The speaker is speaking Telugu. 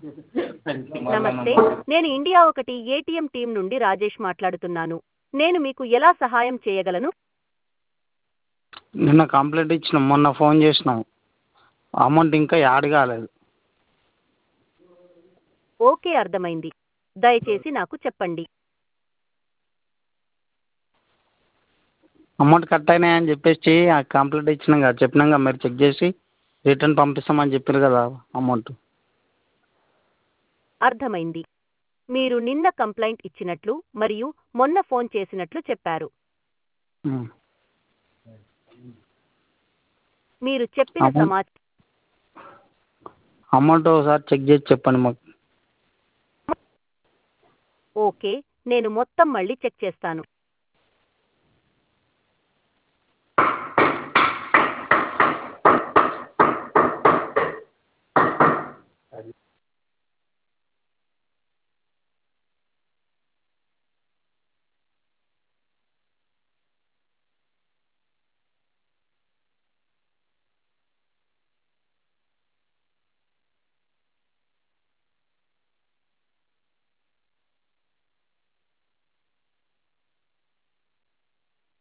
నమస్తే నేను ఇండియా ఒకటి ఏటీఎం టీం నుండి రాజేష్ మాట్లాడుతున్నాను నేను మీకు ఎలా సహాయం చేయగలను నిన్న కంప్లైంట్ ఇచ్చినాం మొన్న ఫోన్ చేసినాం అమౌంట్ ఇంకా యాడ్ కాలేదు ఓకే అర్థమైంది దయచేసి నాకు చెప్పండి అమౌంట్ కట్ అయినాయని చెప్పేసి ఆ కంప్లైంట్ ఇచ్చినాం కదా చెప్పినాం కదా మీరు చెక్ చేసి రిటర్న్ పంపిస్తామని చెప్పారు కదా అమౌంట్ అర్థమైంది మీరు నిన్న కంప్లైంట్ ఇచ్చినట్లు మరియు మొన్న ఫోన్ చేసినట్లు చెప్పారు ఉమ్. మీరు చెప్పిన అమౌంట్- సమాచారం అమౌంట్ ఒకసారి చెక్ చేసి చెప్పండి మాకు ఓకే నేను మొత్తం మళ్ళీ చెక్ చేస్తాను